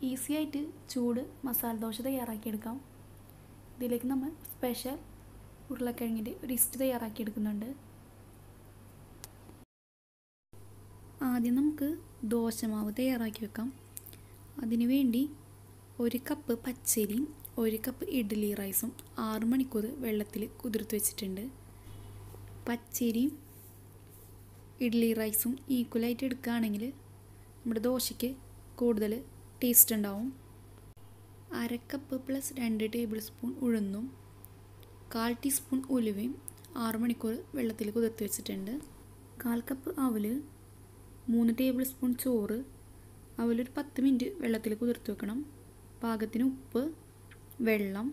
easy ആയിട്ട് ചൂട് മസാല ദോശ തയ്യാറാക്കിയെടുക്കാം ഇതിലേക്ക് നമ്മൾ സ്പെഷ്യൽ ഉരുളക്കിഴങ്ങിൻ്റെ ഒരു ഇസ്റ്റ് തയ്യാറാക്കിയെടുക്കുന്നുണ്ട് ആദ്യം നമുക്ക് ദോശമാവ് തയ്യാറാക്കി വെക്കാം അതിനു വേണ്ടി ഒരു കപ്പ് പച്ചരിയും ഒരു കപ്പ് ഇഡ്ഡലി റൈസും ആറ് മണിക്കൂർ വെള്ളത്തിൽ കുതിർത്ത് വെച്ചിട്ടുണ്ട് പച്ചരിയും ഇഡ്ഡലി റൈസും ഈക്വലായിട്ട് എടുക്കുകയാണെങ്കിൽ നമ്മുടെ ദോശയ്ക്ക് കൂടുതൽ ടേസ്റ്റ് ഉണ്ടാവും അര കപ്പ് പ്ലസ് രണ്ട് ടേബിൾ സ്പൂൺ ഉഴുന്നും കാൽ ടീസ്പൂൺ ഉലുവയും ആറ് മണിക്കൂർ വെള്ളത്തിൽ കുതിർത്ത് വെച്ചിട്ടുണ്ട് കാൽ കപ്പ് അവല് മൂന്ന് ടേബിൾ സ്പൂൺ ചോറ് അവലൊരു പത്ത് മിനിറ്റ് വെള്ളത്തിൽ കുതിർത്ത് വെക്കണം പാകത്തിന് ഉപ്പ് വെള്ളം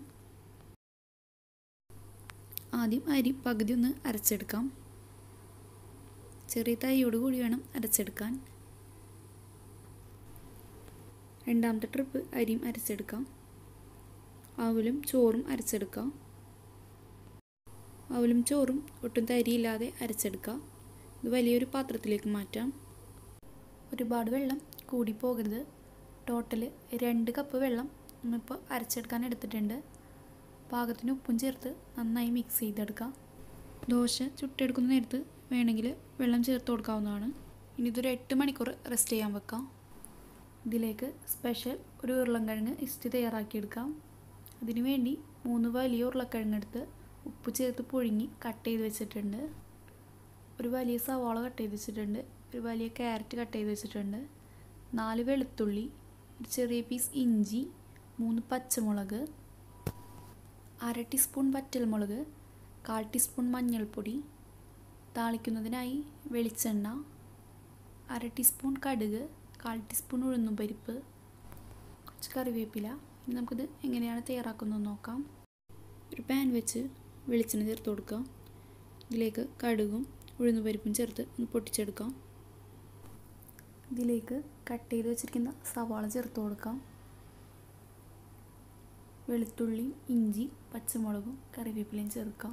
ആദ്യം അരി പകുതി ഒന്ന് അരച്ചെടുക്കാം ചെറിയ തൈയോട് കൂടി വേണം അരച്ചെടുക്കാൻ രണ്ടാമത്തെ ട്രിപ്പ് അരിയും അരച്ചെടുക്കാം അവലും ചോറും അരച്ചെടുക്കാം അവലും ചോറും ഒട്ടും തരിയില്ലാതെ അരച്ചെടുക്കാം ഇത് വലിയൊരു പാത്രത്തിലേക്ക് മാറ്റാം ഒരുപാട് വെള്ളം കൂടി പോകരുത് ടോട്ടൽ രണ്ട് കപ്പ് വെള്ളം നമ്മളിപ്പോൾ അരച്ചെടുക്കാൻ എടുത്തിട്ടുണ്ട് പാകത്തിന് ഉപ്പും ചേർത്ത് നന്നായി മിക്സ് ചെയ്തെടുക്കാം ദോശ ചുട്ടെടുക്കുന്ന നേരത്ത് വേണമെങ്കിൽ വെള്ളം ചേർത്ത് കൊടുക്കാവുന്നതാണ് ഇനി ഇതൊരു എട്ട് മണിക്കൂർ റെസ്റ്റ് ചെയ്യാൻ വെക്കാം ഇതിലേക്ക് സ്പെഷ്യൽ ഒരു ഉരുളൻകിഴങ്ങ് ഇസ്റ്റ് തയ്യാറാക്കിയെടുക്കാം അതിനു വേണ്ടി മൂന്ന് വലിയ ഉരുളക്കിഴങ്ങ് എടുത്ത് ഉപ്പ് ചേർത്ത് പുഴുങ്ങി കട്ട് ചെയ്ത് വെച്ചിട്ടുണ്ട് ഒരു വലിയ സവാള കട്ട് ചെയ്ത് വെച്ചിട്ടുണ്ട് ഒരു വലിയ ക്യാരറ്റ് കട്ട് ചെയ്ത് വെച്ചിട്ടുണ്ട് നാല് വെളുത്തുള്ളി ഒരു ചെറിയ പീസ് ഇഞ്ചി മൂന്ന് പച്ചമുളക് അര ടീസ്പൂൺ വറ്റൽമുളക് കാൽ ടീസ്പൂൺ മഞ്ഞൾപ്പൊടി താളിക്കുന്നതിനായി വെളിച്ചെണ്ണ അര ടീസ്പൂൺ കടുക് കാൽ ടീസ്പൂൺ ഉഴുന്നും പരിപ്പ് കുറച്ച് കറിവേപ്പില ഇനി നമുക്കിത് എങ്ങനെയാണ് തയ്യാറാക്കുന്നത് നോക്കാം ഒരു പാൻ വെച്ച് വെളിച്ചെണ്ണ ചേർത്ത് കൊടുക്കുക ഇതിലേക്ക് കടുകും ഉഴുന്നു പരിപ്പും ചേർത്ത് ഒന്ന് പൊട്ടിച്ചെടുക്കാം ഇതിലേക്ക് കട്ട് ചെയ്ത് വെച്ചിരിക്കുന്ന സവാള ചേർത്ത് കൊടുക്കാം വെളുത്തുള്ളി ഇഞ്ചി പച്ചമുളകും കറിവേപ്പിലയും ചേർക്കാം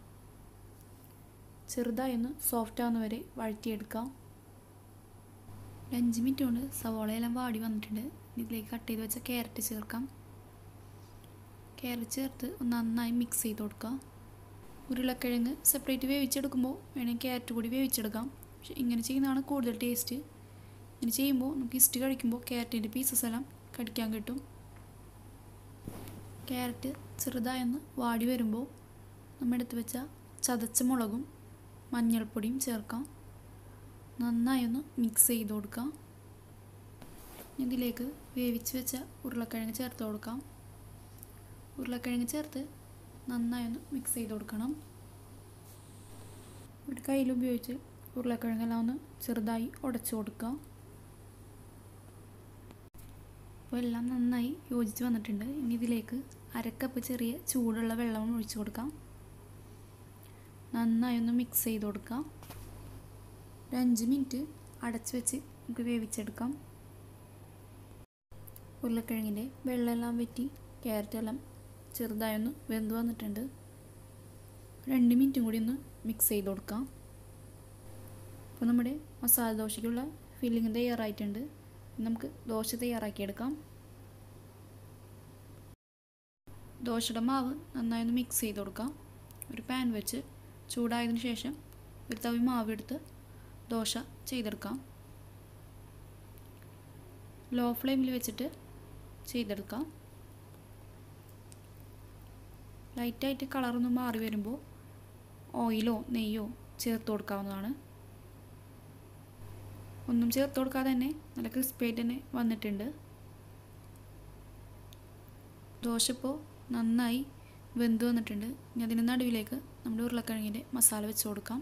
ചെറുതായി ഒന്ന് സോഫ്റ്റ് ആവുന്ന വരെ വഴറ്റിയെടുക്കാം ഒരു അഞ്ച് മിനിറ്റ് കൊണ്ട് സവാളയെല്ലാം വാടി വന്നിട്ടുണ്ട് ഇതിലേക്ക് കട്ട് ചെയ്ത് വെച്ച ക്യാരറ്റ് ചേർക്കാം ക്യാരറ്റ് ചേർത്ത് ഒന്ന് നന്നായി മിക്സ് ചെയ്ത് കൊടുക്കാം ഉരുളക്കിഴങ്ങ് സെപ്പറേറ്റ് വേവിച്ചെടുക്കുമ്പോൾ വേണമെങ്കിൽ ക്യാരറ്റ് കൂടി വേവിച്ചെടുക്കാം പക്ഷെ ഇങ്ങനെ ചെയ്യുന്നതാണ് കൂടുതൽ ടേസ്റ്റ് ഇങ്ങനെ ചെയ്യുമ്പോൾ നമുക്ക് ഇസ്റ്റ് കഴിക്കുമ്പോൾ ക്യാരറ്റിൻ്റെ പീസസ് എല്ലാം കടിക്കാൻ കിട്ടും ക്യാരറ്റ് ചെറുതായൊന്ന് വാടി വരുമ്പോൾ നമ്മൾ എടുത്ത് വെച്ച ചതച്ച മുളകും മഞ്ഞൾപ്പൊടിയും ചേർക്കാം നന്നായി ഒന്ന് മിക്സ് ചെയ്ത് കൊടുക്കാം ഇതിലേക്ക് വേവിച്ച് വെച്ച ഉരുളക്കിഴങ്ങ് ചേർത്ത് കൊടുക്കാം ഉരുളക്കിഴങ്ങ് ചേർത്ത് നന്നായി ഒന്ന് മിക്സ് ചെയ്ത് കൊടുക്കണം ഒരു കയ്യിൽ ഉപയോഗിച്ച് ഉരുളക്കിഴങ്ങെല്ലാം ഒന്ന് ചെറുതായി ഉടച്ചു കൊടുക്കാം അപ്പോൾ എല്ലാം നന്നായി യോജിച്ച് വന്നിട്ടുണ്ട് ഇനി ഇതിലേക്ക് അരക്കപ്പ് ചെറിയ ചൂടുള്ള വെള്ളം ഒഴിച്ചു കൊടുക്കാം നന്നായി ഒന്ന് മിക്സ് ചെയ്ത് കൊടുക്കാം ഒരു അഞ്ച് മിനിറ്റ് അടച്ച് വെച്ച് നമുക്ക് വേവിച്ചെടുക്കാം ഉരുളക്കിഴങ്ങിൻ്റെ വെള്ളമെല്ലാം വറ്റി ക്യാരറ്റ് എല്ലാം ചെറുതായി ഒന്ന് വെന്ത് വന്നിട്ടുണ്ട് രണ്ട് മിനിറ്റും കൂടി ഒന്ന് മിക്സ് ചെയ്ത് കൊടുക്കാം അപ്പോൾ നമ്മുടെ മസാല ദോശയ്ക്കുള്ള ഫില്ലിങ് തയ്യാറായിട്ടുണ്ട് നമുക്ക് ദോശ തയ്യാറാക്കിയെടുക്കാം ദോശയുടെ മാവ് നന്നായി ഒന്ന് മിക്സ് ചെയ്ത് കൊടുക്കാം ഒരു പാൻ വെച്ച് ചൂടായതിനു ശേഷം ഒരു തവി മാവ് എടുത്ത് ദോശ ചെയ്തെടുക്കാം ലോ ഫ്ലെയിമിൽ വെച്ചിട്ട് ചെയ്തെടുക്കാം ലൈറ്റായിട്ട് കളറൊന്ന് മാറി വരുമ്പോൾ ഓയിലോ നെയ്യോ ചേർത്ത് കൊടുക്കാവുന്നതാണ് ഒന്നും ചേർത്ത് കൊടുക്കാതെ തന്നെ നല്ല ക്രിസ്പിയായിട്ട് തന്നെ വന്നിട്ടുണ്ട് ദോശ ഇപ്പോൾ നന്നായി വെന്ത് വന്നിട്ടുണ്ട് ഇനി അതിന് നടുവിലേക്ക് നമ്മുടെ ഉരുളക്കിഴങ്ങിൻ്റെ മസാല വെച്ച് കൊടുക്കാം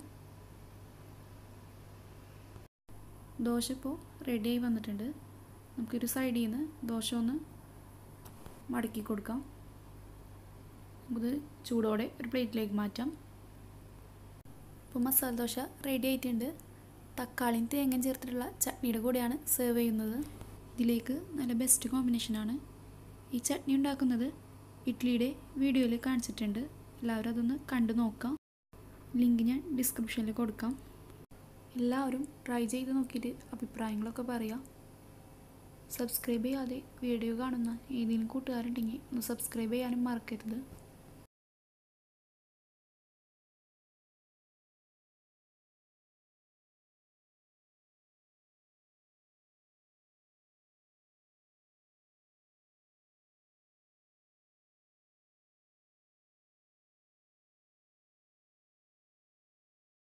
ദോശ ഇപ്പോൾ റെഡിയായി വന്നിട്ടുണ്ട് നമുക്കൊരു സൈഡിൽ നിന്ന് ദോശ ഒന്ന് മടക്കി കൊടുക്കാം നമുക്കിത് ചൂടോടെ ഒരു പ്ലേറ്റിലേക്ക് മാറ്റാം ഇപ്പോൾ മസാല ദോശ റെഡി ആയിട്ടുണ്ട് തക്കാളിയും തേങ്ങയും ചേർത്തിട്ടുള്ള ചട്നിയുടെ കൂടെയാണ് സെർവ് ചെയ്യുന്നത് ഇതിലേക്ക് നല്ല ബെസ്റ്റ് കോമ്പിനേഷനാണ് ഈ ചട്നി ഉണ്ടാക്കുന്നത് ഇഡ്ഡലിയുടെ വീഡിയോയിൽ കാണിച്ചിട്ടുണ്ട് എല്ലാവരും അതൊന്ന് കണ്ടു നോക്കാം ലിങ്ക് ഞാൻ ഡിസ്ക്രിപ്ഷനിൽ കൊടുക്കാം എല്ലാവരും ട്രൈ ചെയ്ത് നോക്കിയിട്ട് അഭിപ്രായങ്ങളൊക്കെ പറയാം സബ്സ്ക്രൈബ് ചെയ്യാതെ വീഡിയോ കാണുന്ന ഏതെങ്കിലും കൂട്ടുകാരുണ്ടെങ്കിൽ ഒന്ന് സബ്സ്ക്രൈബ് ചെയ്യാനും മറക്കരുത്